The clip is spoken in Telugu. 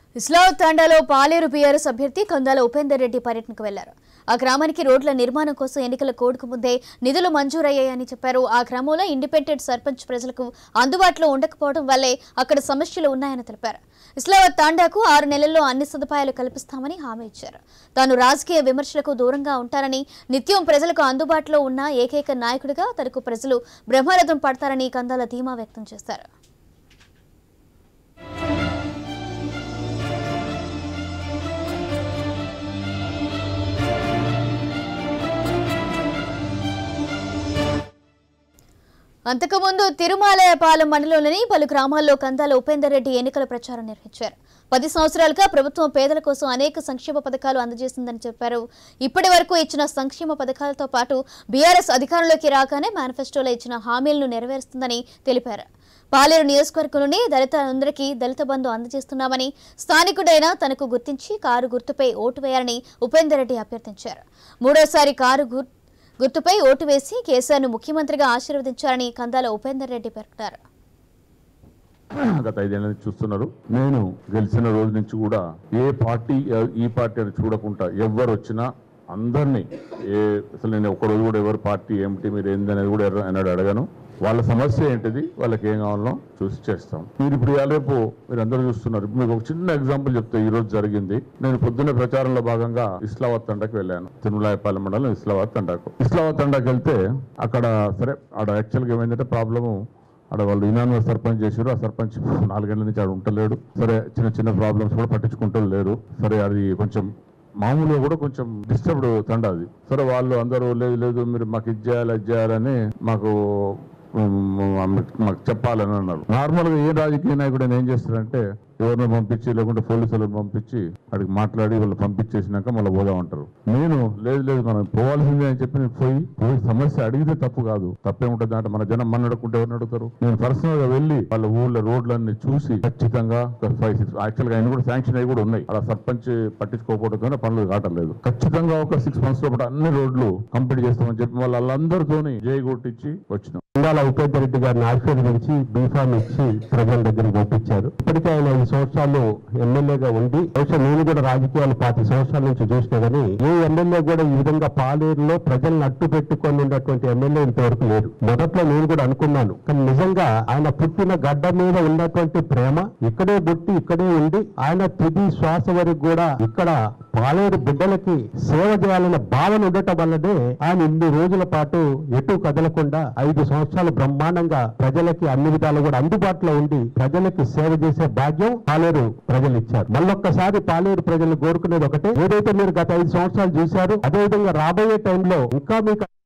ఇస్లాం తాండాలో పాలేరు బీఆర్ఎస్ అభ్యర్థి కందాల ఉపేందర్ రెడ్డి పర్యటనకు వెళ్లారు ఆ గ్రామానికి రోడ్ల నిర్మాణం కోసం ఎన్నికల కోడ్కు ముందే నిధులు మంజూరయ్యాయని చెప్పారు ఆ గ్రామంలో ఇండిపెండెంట్ సర్పంచ్ ప్రజలకు అందుబాటులో ఉండకపోవడం వల్లే అక్కడ సమస్యలు ఉన్నాయని తెలిపారు ఇస్లావత్ తాండాకు ఆరు నెలల్లో అన్ని సదుపాయాలు కల్పిస్తామని హామీ ఇచ్చారు తాను రాజకీయ విమర్శలకు దూరంగా ఉంటారని నిత్యం ప్రజలకు అందుబాటులో ఉన్న ఏకైక నాయకుడిగా తనకు ప్రజలు బ్రహ్మరథం పడతారని కందాల ధీమా వ్యక్తం చేశారు అంతకుముందు తిరుమాలయపాలెం మండలంలోని పలు గ్రామాల్లో కందాల ఉపేందర్ రెడ్డి ఎన్నికల ప్రచారం నిర్వహించారు పది సంవత్సరాలుగా ప్రభుత్వం పేదల కోసం అనేక సంక్షేమ పథకాలు అందజేసిందని చెప్పారు ఇప్పటి వరకు ఇచ్చిన సంక్షేమ పథకాలతో పాటు బీఆర్ఎస్ అధికారంలోకి రాగానే మేనిఫెస్టోలో ఇచ్చిన హామీలను నెరవేరుస్తుందని తెలిపారు పాలేరు నియోజకవర్గంలోని దళిత అందరికీ దళిత బంధు అందజేస్తున్నామని స్థానికుడైన తనకు గుర్తించి కారు గుర్తుపై ఓటు వేయాలని ఉపేందర్ రెడ్డి అభ్యర్థించారు మూడోసారి కారు గుర్తు గుర్తుపై ఓటు వేసి కేసీఆర్ను ముఖ్యమంత్రిగా ఆశీర్వదించారని కందాల ఉపేందర్ రెడ్డి పేర్కొన్నారు గత ఐదేళ్ల నుంచి చూస్తున్నారు నేను గెలిచిన రోజు నుంచి కూడా ఏ పార్టీ ఎ- ఈ పార్టీ అని చూడకుండా ఎవరు వచ్చినా అందరినీ ఏ అసలు నేను ఒక రోజు కూడా ఎవరు పార్టీ ఏమిటి మీరు ఏంది అనేది కూడా ఎవరు అన్నాడు అడగను వాళ్ళ సమస్య ఏంటిది వాళ్ళకి ఏం కావాలో చూసి చేస్తాం మీరు ఇప్పుడు ఇవాళ రేపు మీరు అందరూ చూస్తున్నారు ఇప్పుడు మీకు ఒక చిన్న ఎగ్జాంపుల్ చెప్తే ఈ రోజు జరిగింది నేను పొద్దున్న ప్రచారంలో భాగంగా ఇస్లాబాద్ తండాకి వెళ్ళాను తిరుమలాయపాలెం మండలం ఇస్లాబాద్ తండాకు ఇస్లాబాద్ తండాకి వెళ్తే అక్కడ సరే ఆడ యాక్చువల్గా ఏమైందంటే ప్రాబ్లము ఆడ వాళ్ళు ఇనాన్వర్ సర్పంచ్ చేశారు ఆ సర్పంచ్ నాలుగేళ్ల నుంచి ఆడ ఉంటలేడు సరే చిన్న చిన్న ప్రాబ్లమ్స్ కూడా పట్టించుకుంటూ లేరు సరే అది కొంచెం మామూలుగా కూడా కొంచెం డిస్టర్బ్డ్ తండ అది సరే వాళ్ళు అందరూ లేదు లేదు మీరు మాకు ఇది చేయాలి అది చేయాలని మాకు ఉమ్, మాకు చెప్పాలని అన్నారు నార్మల్ గా ఏ రాజకీయ నాయకుడు ఆయన ఏం చేస్తారంటే ఎవరినో పంపించి లేకుంటే పోలీసులను పంపించి అడిగి మాట్లాడి వాళ్ళు పంపించేసినాక మళ్ళీ పోదామంటారు నేను లేదు లేదు మనం పోవాల్సిందే అని చెప్పి నేను పోయి పోయి సమస్య అడిగితే తప్పు కాదు తప్పేముంటుంది అంటే మన జనం మన అడుగుకుంటే ఎవరిని అడుగుతారు నేను పర్సనల్ గా వెళ్ళి వాళ్ళ ఊళ్ళో రోడ్లన్నీ చూసి ఖచ్చితంగా ఫైవ్ సిక్స్ యాక్చువల్ గా ఆయన కూడా శాంక్షన్ అయ్యి కూడా ఉన్నాయి అలా సర్పంచ్ పట్టించుకోకపోవడంతో పనులు కావట్లేదు ఖచ్చితంగా ఒక సిక్స్ మంత్స్ లోపల అన్ని రోడ్లు కంప్లీట్ చేస్తామని చెప్పి వాళ్ళందరితోని జై కొట్టించి వచ్చినాం ఉండాల ఉపేందర్ రెడ్డి గారిని ఆశీర్వదించి బీఫామ్ ఇచ్చి ప్రజల దగ్గరికి పంపించారు ఇప్పటికే ఆయన ఐదు సంవత్సరాలు ఎమ్మెల్యేగా ఉండి బహుశా నేను కూడా రాజకీయాలు పాతి సంవత్సరాల నుంచి చూసినా కానీ ఏ ఎమ్మెల్యే కూడా ఈ విధంగా పాలేరులో ప్రజలను అట్టు పెట్టుకొని ఉన్నటువంటి ఎమ్మెల్యే ఇంతవరకు లేరు మొదట్లో నేను కూడా అనుకున్నాను కానీ నిజంగా ఆయన పుట్టిన గడ్డ మీద ఉన్నటువంటి ప్రేమ ఇక్కడే పుట్టి ఇక్కడే ఉండి ఆయన తుది శ్వాస వరకు కూడా ఇక్కడ పాలేరు బిడ్డలకి సేవ చేయాలనే భావన ఉండటం వల్లనే ఆయన ఇన్ని రోజుల పాటు ఎటు కదలకుండా ఐదు సంవత్సరాలు బ్రహ్మాండంగా ప్రజలకి అన్ని విధాలు కూడా అందుబాటులో ఉండి ప్రజలకి సేవ చేసే భాగ్యం పాలేరు ప్రజలు ఇచ్చారు మళ్ళొక్కసారి పాలేరు ప్రజలు కోరుకునేది ఒకటే ఏదైతే మీరు గత ఐదు సంవత్సరాలు చూశారు అదే విధంగా రాబోయే టైంలో ఇంకా మీకు